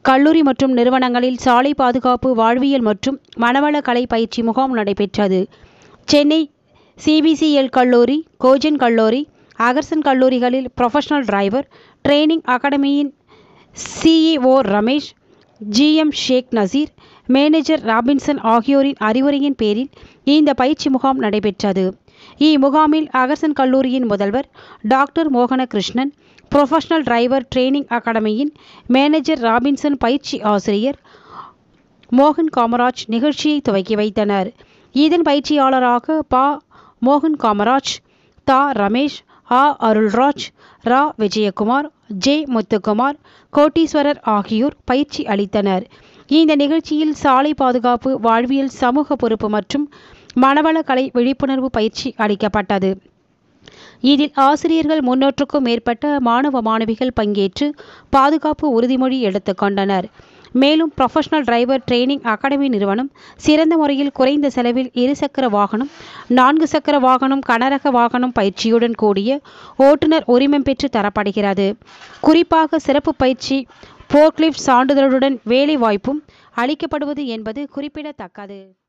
கல்லூரி மற்றும் நிறுவனங்களில் சாலை பாதுகாப்பு வாழ்வியல் மற்றும் மனவள கலை பயிற்சி முகாம் நடைபெற்றது சென்னை சிபிசிஎல் கல்லூரி கோஜன் கல்லூரி அகர்சன் கல்லூரிகளில் professional driver training academy CEO Ramesh GM Sheikh Naseer manager Robinson ஆகியோரின் அறிவுரையின் பேரில் இந்த பயிற்சி முகாம் நடைபெற்றது இம்முகாமில் அகர்சன் கல்லூரியின் முதல்வர் doctor Mohanakrishnan professional driver training அகாடமியின் மேனேஜர் ராபின்சன் பயிற்சி ஆசிரியர் மோகன் காமராஜ் நிகழ்ச்சியை துவக்கி வைத்தனர் இதன் பயிற்சியாளராக பா மோகன் காமராஜ் தா ரமேஷ் ஆ அருள்ராஜ் ரா விஜயகுமார் ஜே முத்துக்குமார் கோட்டீஸ்வரர் ஆகியோர் பயிற்சி அளித்தனர் இந்த நிகழ்ச்சியில் சாலை பாதுகாப்பு வாழ்வியல் சமூக பொறுப்பு மற்றும் மனவள கலை விழிப்புணர்வு பயிற்சி அளிக்கப்பட்டது இதில் ஆசிரியர்கள் முன்னூற்றுக்கும் மேற்பட்ட மாணவ மாணவிகள் பங்கேற்று பாதுகாப்பு உறுதிமொழி எடுத்துக்கொண்டனர் மேலும் ப்ரொஃபஷனல் டிரைவர் ட்ரெய்னிங் அகாடமி நிறுவனம் சிறந்த முறையில் குறைந்த செலவில் இருசக்கர வாகனம் நான்கு சக்கர வாகனம் கனரக வாகனம் பயிற்சியுடன் கூடிய ஓட்டுநர் உரிமம் பெற்று தரப்படுகிறது குறிப்பாக சிறப்பு பயிற்சி போர்க்லிஃப்ட் சான்றிதழுடன் வேலை வாய்ப்பும் அளிக்கப்படுவது என்பது குறிப்பிடத்தக்கது